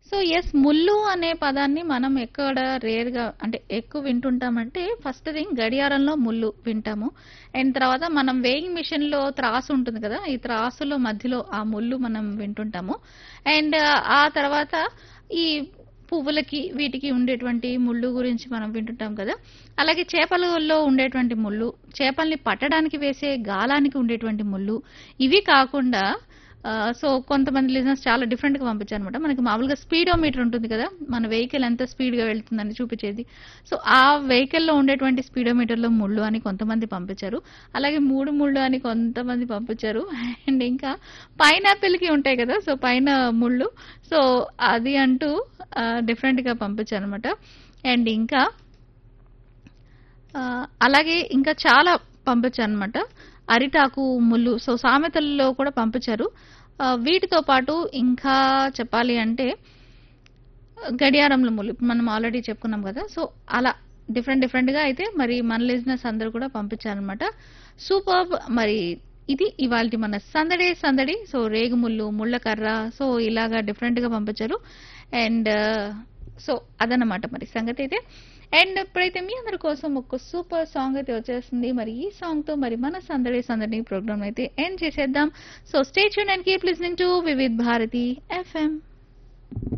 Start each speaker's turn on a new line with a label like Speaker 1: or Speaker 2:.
Speaker 1: So yes ముల్లు అనే పదాన్ని మనం ఎక్కడ రేర్‌గా అంటే ఎక్కువ వింటుంటామంటే ఫస్ట్ థింగ్ గడియారంలో ముల్లు వింటాము. అండ్ తర్వాత మనం వేయింగ్ మిషన్‌లో త్రాసు ఉంటుంది కదా! ఈ త్రాసులో మధ్యలో ఆ ముల్లు మనం వింటుంటాము. అండ్ ఆ తర్వాత ఈ పువ్వులకి వీటికి ఉండేటువంటి ముల్లు గురించి మనం వింటుంటాం కదా! అలాగే చేపలలో ఉండేటువంటి ముల్లు, చేపల్ని పట్టడానికి వేసే గాలానికి ఉండేటువంటి ముల్లు, ఇవి కాకుండా ఆహ్, సో కొంతమంది లిజనర్స్ చాలా డిఫరెంట్‌గా పంపించారనమాట. మనకి మామూలుగా స్పీడోమీటర్ ఉంటుంది కదా! మన వెహికల్ ఎంత స్పీడ్‌గా వెళ్తుందని చూపించేది. సో ఆ వెహికల్‌లో ఉండేటువంటి స్పీడోమీటర్‌లో ముల్లు అని కొంతమంది పంపించారు. అలాగే మూడు ముళ్ళు అని కొంతమంది పంపించారు. అండ్ ఇంకా పైనాపిల్‌కి ఉంటాయి కదా! సో పైన ముళ్ళు. సో అది అంటూ ఆహ్, డిఫరెంట్‌గా పంపించారనమాట. అండ్ ఇంకా ఆహ్, అలాగే ఇంకా చాలా పంపించారనమాట. అరిటాకు ముల్లు. సో సామెతల్లో కూడా పంపించారు. ఆహ్, వీటితో పాటు ఇంకా చెప్పాలి అంటే గడియారంలో ముల్లు. మనం ఆల్రెడీ చెప్పుకున్నాం కదా! సో అలా డిఫరెంట్ డిఫరెంట్‌గా అయితే మరి మన లిజనర్స్ అందరూ కూడా పంపించారనమాట. సూపర్బ్! మరి ఇది ఇవాల్టి మన సందడే సందడి. సో రేగిముల్లు, ముళ్ళ కర్ర సో ఇలాగా డిఫరెంట్‌గా పంపించారు. అండ్ సో అదన్నమాట మరి సంగతైతే. అండ్ ఇప్పుడైతే మీ అందరి కోసం ఒక సూపర్ సాంగ్ అయితే వచ్చేస్తుంది. మరి ఈ సాంగ్‌తో మరి మన సందడి సందడి ప్రోగ్రామ్ అయితే ఎండ్ చేసేద్దాం. So stay tune and keep listening to Vividh Bharati FM.